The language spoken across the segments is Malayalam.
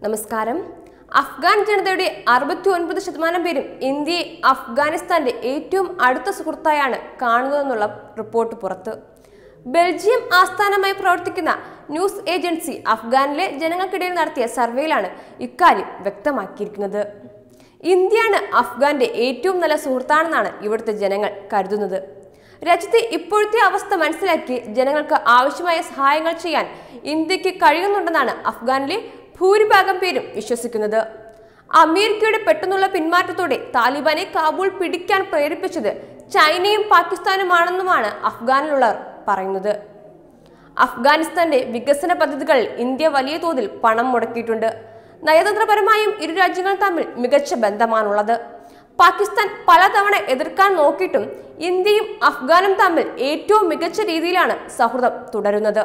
നമസ്കാരം അഫ്ഗാൻ ജനതയുടെ അറുപത്തി ഒൻപത് ശതമാനം പേരും ഇന്ത്യയെ അഫ്ഗാനിസ്ഥാന്റെ ഏറ്റവും അടുത്ത സുഹൃത്തായാണ് കാണുന്നതെന്നുള്ള റിപ്പോർട്ട് പുറത്ത് ബെൽജിയം ആസ്ഥാനമായി പ്രവർത്തിക്കുന്ന ന്യൂസ് ഏജൻസി അഫ്ഗാനിലെ ജനങ്ങൾക്കിടയിൽ നടത്തിയ സർവേയിലാണ് ഇക്കാര്യം വ്യക്തമാക്കിയിരിക്കുന്നത് ഇന്ത്യയാണ് അഫ്ഗാന്റെ ഏറ്റവും നല്ല സുഹൃത്താണെന്നാണ് ഇവിടുത്തെ ജനങ്ങൾ കരുതുന്നത് രാജ്യത്തെ ഇപ്പോഴത്തെ അവസ്ഥ മനസ്സിലാക്കി ജനങ്ങൾക്ക് ആവശ്യമായ സഹായങ്ങൾ ചെയ്യാൻ ഇന്ത്യക്ക് കഴിയുന്നുണ്ടെന്നാണ് അഫ്ഗാനിലെ ഭൂരിഭാഗം പേരും വിശ്വസിക്കുന്നത് അമേരിക്കയുടെ പെട്ടെന്നുള്ള പിന്മാറ്റത്തോടെ താലിബാനെ കാബൂൾ പിടിക്കാൻ പ്രേരിപ്പിച്ചത് ചൈനയും പാകിസ്ഥാനുമാണെന്നുമാണ് അഫ്ഗാനിലുള്ളവർ പറയുന്നത് അഫ്ഗാനിസ്ഥാന്റെ വികസന പദ്ധതികളിൽ ഇന്ത്യ വലിയ തോതിൽ പണം മുടക്കിയിട്ടുണ്ട് നയതന്ത്രപരമായും ഇരു രാജ്യങ്ങളും തമ്മിൽ മികച്ച ബന്ധമാണുള്ളത് പാകിസ്ഥാൻ പലതവണ എതിർക്കാൻ നോക്കിയിട്ടും ഇന്ത്യയും അഫ്ഗാനും തമ്മിൽ ഏറ്റവും മികച്ച രീതിയിലാണ് സൗഹൃദം തുടരുന്നത്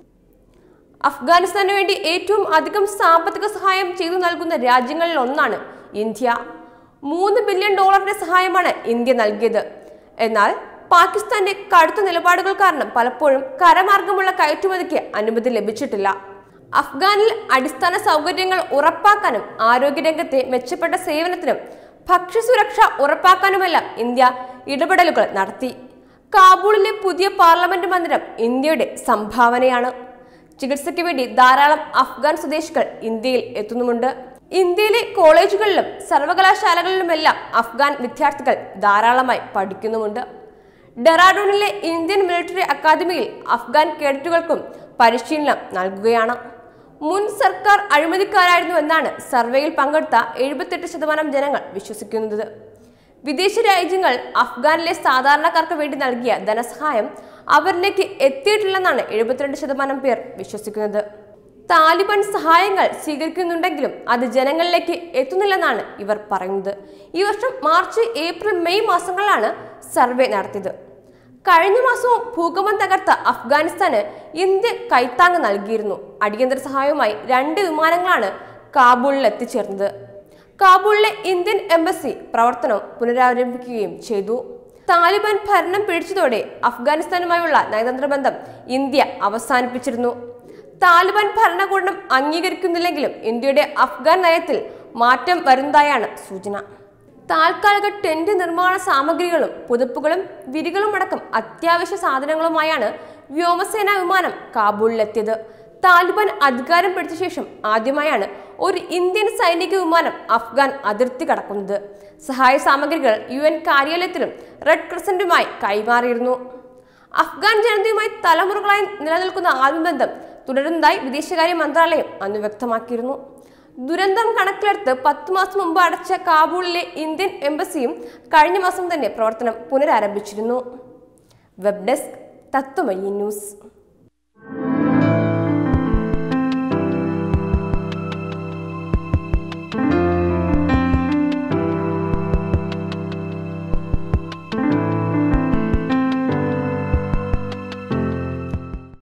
അഫ്ഗാനിസ്ഥാന് വേണ്ടി ഏറ്റവും അധികം സാമ്പത്തിക സഹായം ചെയ്തു നൽകുന്ന രാജ്യങ്ങളിൽ ഒന്നാണ് ഇന്ത്യ മൂന്ന് ബില്യൺ ഡോളറിന്റെ സഹായമാണ് ഇന്ത്യ നൽകിയത് എന്നാൽ പാകിസ്ഥാന്റെ കടുത്ത നിലപാടുകൾ കാരണം പലപ്പോഴും കരമാർഗമുള്ള കയറ്റുമതിക്ക് അനുമതി ലഭിച്ചിട്ടില്ല അഫ്ഗാനിൽ അടിസ്ഥാന സൗകര്യങ്ങൾ ഉറപ്പാക്കാനും ആരോഗ്യരംഗത്തെ മെച്ചപ്പെട്ട സേവനത്തിനും ഭക്ഷ്യസുരക്ഷ ഉറപ്പാക്കാനുമെല്ലാം ഇന്ത്യ ഇടപെടലുകൾ നടത്തി കാബൂളിലെ പുതിയ പാർലമെന്റ് മന്ദിരം ഇന്ത്യയുടെ സംഭാവനയാണ് ചികിത്സയ്ക്ക് വേണ്ടി ധാരാളം അഫ്ഗാൻ സ്വദേശികൾ ഇന്ത്യയിൽ എത്തുന്നുമുണ്ട് ഇന്ത്യയിലെ കോളേജുകളിലും സർവകലാശാലകളിലുമെല്ലാം അഫ്ഗാൻ വിദ്യാർത്ഥികൾ ധാരാളമായി പഠിക്കുന്നുമുണ്ട് ഡെറാഡൂണിലെ ഇന്ത്യൻ മിലിറ്ററി അക്കാദമിയിൽ അഫ്ഗാൻ കേഡറ്റുകൾക്കും പരിശീലനം നൽകുകയാണ് മുൻ സർക്കാർ അഴിമതിക്കാരായിരുന്നു എന്നാണ് സർവേയിൽ പങ്കെടുത്ത എഴുപത്തെട്ട് ശതമാനം ജനങ്ങൾ വിശ്വസിക്കുന്നത് വിദേശ രാജ്യങ്ങൾ അഫ്ഗാനിലെ സാധാരണക്കാർക്ക് വേണ്ടി നൽകിയ ധനസഹായം അവരിലേക്ക് എത്തിയിട്ടില്ലെന്നാണ് എഴുപത്തിരണ്ട് ശതമാനം പേർ വിശ്വസിക്കുന്നത് താലിബാൻ സഹായങ്ങൾ സ്വീകരിക്കുന്നുണ്ടെങ്കിലും അത് ജനങ്ങളിലേക്ക് എത്തുന്നില്ലെന്നാണ് ഇവർ പറയുന്നത് ഈ വർഷം മാർച്ച് ഏപ്രിൽ മെയ് മാസങ്ങളിലാണ് സർവേ നടത്തിയത് കഴിഞ്ഞ മാസവും ഭൂകമ്പം തകർത്ത അഫ്ഗാനിസ്ഥാന് ഇന്ത്യ കൈത്താങ് നൽകിയിരുന്നു അടിയന്തര സഹായവുമായി രണ്ട് വിമാനങ്ങളാണ് കാബൂളിൽ എത്തിച്ചേർന്നത് കാബൂളിലെ ഇന്ത്യൻ എംബസി പ്രവർത്തനം പുനരാരംഭിക്കുകയും ചെയ്തു താലിബാൻ ഭരണം പിടിച്ചതോടെ അഫ്ഗാനിസ്ഥാനുമായുള്ള നയതന്ത്ര ബന്ധം ഇന്ത്യ അവസാനിപ്പിച്ചിരുന്നു താലിബാൻ ഭരണകൂടം അംഗീകരിക്കുന്നില്ലെങ്കിലും ഇന്ത്യയുടെ അഫ്ഗാൻ നയത്തിൽ മാറ്റം വരുന്നതായാണ് സൂചന താൽക്കാലിക ടെന്റ് നിർമ്മാണ സാമഗ്രികളും പുതുപ്പുകളും വിരികളും അടക്കം അത്യാവശ്യ സാധനങ്ങളുമായാണ് വ്യോമസേനാ വിമാനം കാബൂളിലെത്തിയത് താലിബാൻ അധികാരം പിടിച്ച ശേഷം ആദ്യമായാണ് ഒരു ഇന്ത്യൻ സൈനിക വിമാനം അഫ്ഗാൻ അതിർത്തി കടക്കുന്നത് സഹായ സാമഗ്രികൾ യു എൻ കാര്യാലയത്തിലും റെഡ് ക്രസന്റുമായി കൈമാറിയിരുന്നു അഫ്ഗാൻ ജനതയുമായി തലമുറകളായി നിലനിൽക്കുന്ന ആത്മബന്ധം തുടരുന്നതായി വിദേശകാര്യ മന്ത്രാലയം അന്ന് വ്യക്തമാക്കിയിരുന്നു ദുരന്തം കണക്കിലെടുത്ത് പത്ത് മാസം മുമ്പ് അടച്ച കാബൂളിലെ ഇന്ത്യൻ എംബസിയും കഴിഞ്ഞ മാസം തന്നെ പ്രവർത്തനം പുനരാരംഭിച്ചിരുന്നു വെബ് ഡെസ്ക് തത്വമയി ന്യൂസ്